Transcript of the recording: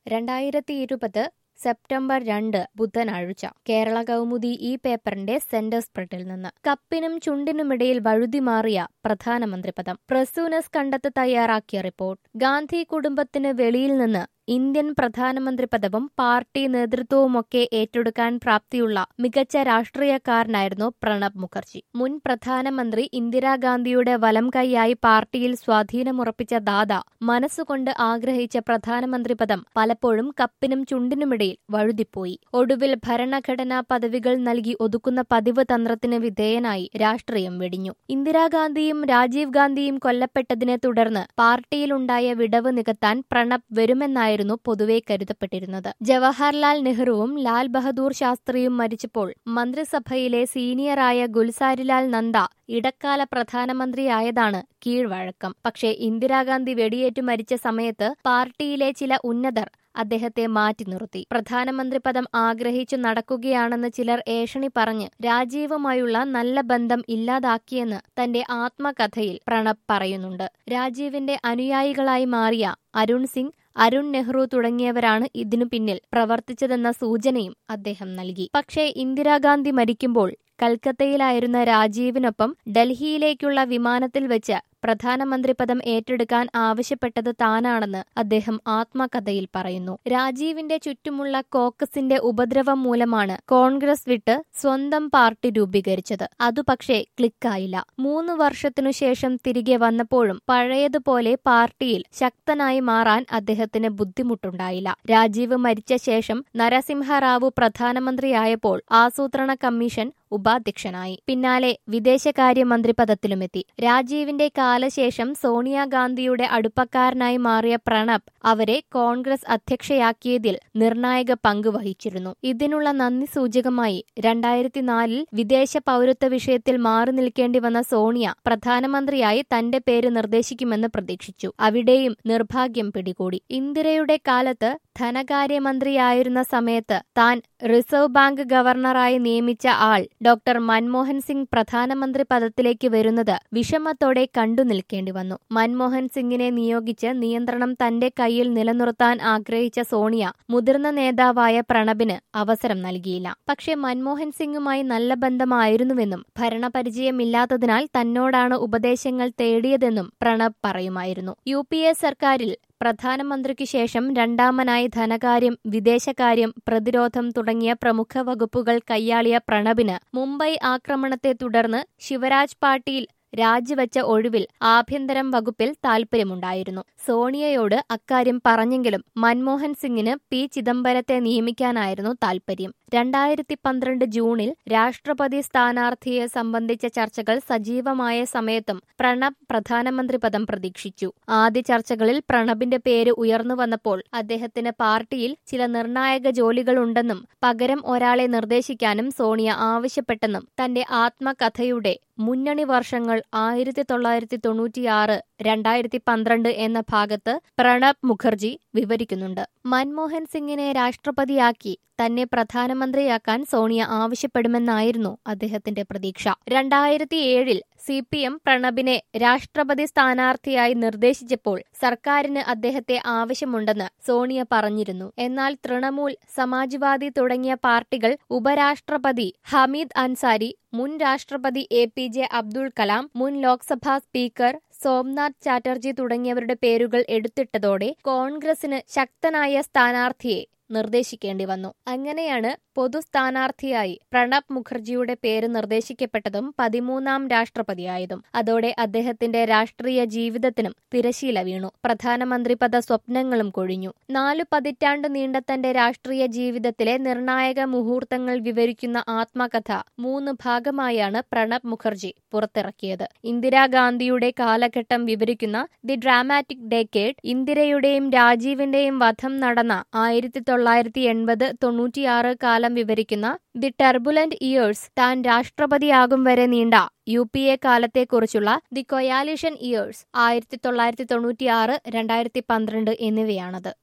രണ്ടായിരത്തി ഇരുപത് സെപ്റ്റംബർ രണ്ട് ബുധനാഴ്ച കേരള കൗമുദി ഈ പേപ്പറിന്റെ സെന്റർ സ്പ്രെഡിൽ നിന്ന് കപ്പിനും ചുണ്ടിനുമിടയിൽ വഴുതി മാറിയ പ്രധാനമന്ത്രി പദം പ്രസൂനസ് കണ്ടെത്ത് തയ്യാറാക്കിയ റിപ്പോർട്ട് ഗാന്ധി കുടുംബത്തിന് വെളിയിൽ നിന്ന് ഇന്ത്യൻ പ്രധാനമന്ത്രി പദവും പാർട്ടി നേതൃത്വവുമൊക്കെ ഏറ്റെടുക്കാൻ പ്രാപ്തിയുള്ള മികച്ച രാഷ്ട്രീയക്കാരനായിരുന്നു പ്രണബ് മുഖർജി മുൻ പ്രധാനമന്ത്രി ഇന്ദിരാഗാന്ധിയുടെ വലം കൈയായി പാർട്ടിയിൽ സ്വാധീനമുറപ്പിച്ച ദാദ മനസ്സുകൊണ്ട് ആഗ്രഹിച്ച പ്രധാനമന്ത്രി പദം പലപ്പോഴും കപ്പിനും ചുണ്ടിനുമിടയിൽ വഴുതിപ്പോയി ഒടുവിൽ ഭരണഘടനാ പദവികൾ നൽകി ഒതുക്കുന്ന പതിവ് തന്ത്രത്തിന് വിധേയനായി രാഷ്ട്രീയം വെടിഞ്ഞു ഇന്ദിരാഗാന്ധിയും രാജീവ് ഗാന്ധിയും കൊല്ലപ്പെട്ടതിനെ തുടർന്ന് പാർട്ടിയിലുണ്ടായ വിടവ് നികത്താൻ പ്രണബ് വരുമെന്നായിരുന്നു പൊതുവെ കരുതപ്പെട്ടിരുന്നത് ജവഹർലാൽ നെഹ്റുവും ലാൽ ബഹദൂർ ശാസ്ത്രിയും മരിച്ചപ്പോൾ മന്ത്രിസഭയിലെ സീനിയറായ ഗുൽസാരിലാൽ നന്ദ ഇടക്കാല പ്രധാനമന്ത്രിയായതാണ് കീഴ്വഴക്കം പക്ഷേ ഇന്ദിരാഗാന്ധി വെടിയേറ്റു മരിച്ച സമയത്ത് പാർട്ടിയിലെ ചില ഉന്നതർ അദ്ദേഹത്തെ മാറ്റി നിർത്തി പ്രധാനമന്ത്രി പദം ആഗ്രഹിച്ചു നടക്കുകയാണെന്ന് ചിലർ ഏഷണി പറഞ്ഞ് രാജീവുമായുള്ള നല്ല ബന്ധം ഇല്ലാതാക്കിയെന്ന് തന്റെ ആത്മകഥയിൽ പ്രണബ് പറയുന്നുണ്ട് രാജീവിന്റെ അനുയായികളായി മാറിയ അരുൺ സിംഗ് അരുൺ നെഹ്റു തുടങ്ങിയവരാണ് ഇതിനു പിന്നിൽ പ്രവർത്തിച്ചതെന്ന സൂചനയും അദ്ദേഹം നൽകി പക്ഷേ ഇന്ദിരാഗാന്ധി മരിക്കുമ്പോൾ കൽക്കത്തയിലായിരുന്ന രാജീവിനൊപ്പം ഡൽഹിയിലേക്കുള്ള വിമാനത്തിൽ വെച്ച് പ്രധാനമന്ത്രി പദം ഏറ്റെടുക്കാൻ ആവശ്യപ്പെട്ടത് താനാണെന്ന് അദ്ദേഹം ആത്മകഥയിൽ പറയുന്നു രാജീവിന്റെ ചുറ്റുമുള്ള കോക്കസിന്റെ ഉപദ്രവം മൂലമാണ് കോൺഗ്രസ് വിട്ട് സ്വന്തം പാർട്ടി രൂപീകരിച്ചത് അതു പക്ഷേ ക്ലിക്കായില്ല മൂന്ന് വർഷത്തിനു ശേഷം തിരികെ വന്നപ്പോഴും പഴയതുപോലെ പാർട്ടിയിൽ ശക്തനായി മാറാൻ അദ്ദേഹത്തിന് ബുദ്ധിമുട്ടുണ്ടായില്ല രാജീവ് മരിച്ച ശേഷം നരസിംഹറാവു പ്രധാനമന്ത്രിയായപ്പോൾ ആസൂത്രണ കമ്മീഷൻ ഉപാധ്യക്ഷനായി പിന്നാലെ വിദേശകാര്യമന്ത്രി പദത്തിലുമെത്തി രാജീവിന്റെ കാലശേഷം സോണിയാഗാന്ധിയുടെ അടുപ്പക്കാരനായി മാറിയ പ്രണബ് അവരെ കോൺഗ്രസ് അധ്യക്ഷയാക്കിയതിൽ നിർണായക പങ്ക് വഹിച്ചിരുന്നു ഇതിനുള്ള നന്ദി സൂചകമായി രണ്ടായിരത്തിനാലിൽ വിദേശ പൗരത്വ വിഷയത്തിൽ മാറി നിൽക്കേണ്ടി വന്ന സോണിയ പ്രധാനമന്ത്രിയായി തന്റെ പേര് നിർദ്ദേശിക്കുമെന്ന് പ്രതീക്ഷിച്ചു അവിടെയും നിർഭാഗ്യം പിടികൂടി ഇന്ദിരയുടെ കാലത്ത് ധനകാര്യമന്ത്രിയായിരുന്ന സമയത്ത് താൻ റിസർവ് ബാങ്ക് ഗവർണറായി നിയമിച്ച ആൾ ഡോക്ടർ മൻമോഹൻ സിംഗ് പ്രധാനമന്ത്രി പദത്തിലേക്ക് വരുന്നത് വിഷമത്തോടെ കണ്ടു നിൽക്കേണ്ടി വന്നു മൻമോഹൻ സിംഗിനെ നിയോഗിച്ച് നിയന്ത്രണം തന്റെ കയ്യിൽ നിലനിർത്താൻ ആഗ്രഹിച്ച സോണിയ മുതിർന്ന നേതാവായ പ്രണബിന് അവസരം നൽകിയില്ല പക്ഷേ മൻമോഹൻ സിംഗുമായി നല്ല ബന്ധമായിരുന്നുവെന്നും ഭരണപരിചയമില്ലാത്തതിനാൽ തന്നോടാണ് ഉപദേശങ്ങൾ തേടിയതെന്നും പ്രണബ് പറയുമായിരുന്നു യു പി എ സർക്കാരിൽ പ്രധാനമന്ത്രിക്ക് ശേഷം രണ്ടാമനായി ധനകാര്യം വിദേശകാര്യം പ്രതിരോധം തുടങ്ങിയ പ്രമുഖ വകുപ്പുകൾ കൈയാളിയ പ്രണബിന് മുംബൈ ആക്രമണത്തെ തുടർന്ന് ശിവരാജ് പാട്ടീൽ രാജിവെച്ച ഒഴിവിൽ ആഭ്യന്തരം വകുപ്പിൽ താൽപര്യമുണ്ടായിരുന്നു സോണിയയോട് അക്കാര്യം പറഞ്ഞെങ്കിലും മൻമോഹൻ സിംഗിന് പി ചിദംബരത്തെ നിയമിക്കാനായിരുന്നു താൽപര്യം രണ്ടായിരത്തി പന്ത്രണ്ട് ജൂണിൽ രാഷ്ട്രപതി സ്ഥാനാർത്ഥിയെ സംബന്ധിച്ച ചർച്ചകൾ സജീവമായ സമയത്തും പ്രണബ് പ്രധാനമന്ത്രി പദം പ്രതീക്ഷിച്ചു ആദ്യ ചർച്ചകളിൽ പ്രണബിന്റെ പേര് ഉയർന്നു വന്നപ്പോൾ അദ്ദേഹത്തിന് പാർട്ടിയിൽ ചില നിർണായക ജോലികളുണ്ടെന്നും പകരം ഒരാളെ നിർദ്ദേശിക്കാനും സോണിയ ആവശ്യപ്പെട്ടെന്നും തന്റെ ആത്മകഥയുടെ മുന്നണി വർഷങ്ങൾ ആയിരത്തി തൊള്ളായിരത്തി തൊണ്ണൂറ്റിയാറ് രണ്ടായിരത്തി പന്ത്രണ്ട് എന്ന ഭാഗത്ത് പ്രണബ് മുഖർജി വിവരിക്കുന്നുണ്ട് മൻമോഹൻ സിംഗിനെ രാഷ്ട്രപതിയാക്കി തന്നെ പ്രധാനമന്ത്രിയാക്കാൻ സോണിയ ആവശ്യപ്പെടുമെന്നായിരുന്നു അദ്ദേഹത്തിന്റെ പ്രതീക്ഷ രണ്ടായിരത്തി ഏഴിൽ സി പി എം പ്രണബിനെ രാഷ്ട്രപതി സ്ഥാനാർത്ഥിയായി നിർദ്ദേശിച്ചപ്പോൾ സർക്കാരിന് അദ്ദേഹത്തെ ആവശ്യമുണ്ടെന്ന് സോണിയ പറഞ്ഞിരുന്നു എന്നാൽ തൃണമൂൽ സമാജ്വാദി തുടങ്ങിയ പാർട്ടികൾ ഉപരാഷ്ട്രപതി ഹമീദ് അൻസാരി മുൻ രാഷ്ട്രപതി A P J Abdul Kalam മുൻ ലോക്സഭാ സ്പീക്കർ സോംനാഥ് ചാറ്റർജി തുടങ്ങിയവരുടെ പേരുകൾ എടുത്തിട്ടതോടെ കോൺഗ്രസിന് ശക്തനായ സ്ഥാനാർത്ഥിയെ നിർദ്ദേശിക്കേണ്ടി വന്നു അങ്ങനെയാണ് പൊതു സ്ഥാനാർത്ഥിയായി പ്രണബ് മുഖർജിയുടെ പേര് നിർദ്ദേശിക്കപ്പെട്ടതും പതിമൂന്നാം രാഷ്ട്രപതിയായതും അതോടെ അദ്ദേഹത്തിന്റെ രാഷ്ട്രീയ ജീവിതത്തിനും തിരശീല വീണു പ്രധാനമന്ത്രി പദ സ്വപ്നങ്ങളും കൊഴിഞ്ഞു നാലു പതിറ്റാണ്ട് നീണ്ട തന്റെ രാഷ്ട്രീയ ജീവിതത്തിലെ നിർണായക മുഹൂർത്തങ്ങൾ വിവരിക്കുന്ന ആത്മകഥ മൂന്ന് ഭാഗമായാണ് പ്രണബ് മുഖർജി പുറത്തിറക്കിയത് ഇന്ദിരാഗാന്ധിയുടെ കാലഘട്ടം വിവരിക്കുന്ന ദി ഡ്രാമാറ്റിക് ഡേക്കേഡ് ഇന്ദിരയുടെയും രാജീവിന്റെയും വധം നടന്ന ആയിരത്തി തൊള്ളായിരത്തി എൺപത് തൊണ്ണൂറ്റിയാറ് കാലം വിവരിക്കുന്ന ദി ടർബുലന്റ് ഇയേഴ്സ് താൻ രാഷ്ട്രപതിയാകും വരെ നീണ്ട യു പി എ കാലത്തെക്കുറിച്ചുള്ള ദി കൊയാലിഷൻ ഇയേഴ്സ് ആയിരത്തി തൊള്ളായിരത്തി തൊണ്ണൂറ്റിയാറ് രണ്ടായിരത്തി പന്ത്രണ്ട് എന്നിവയാണത്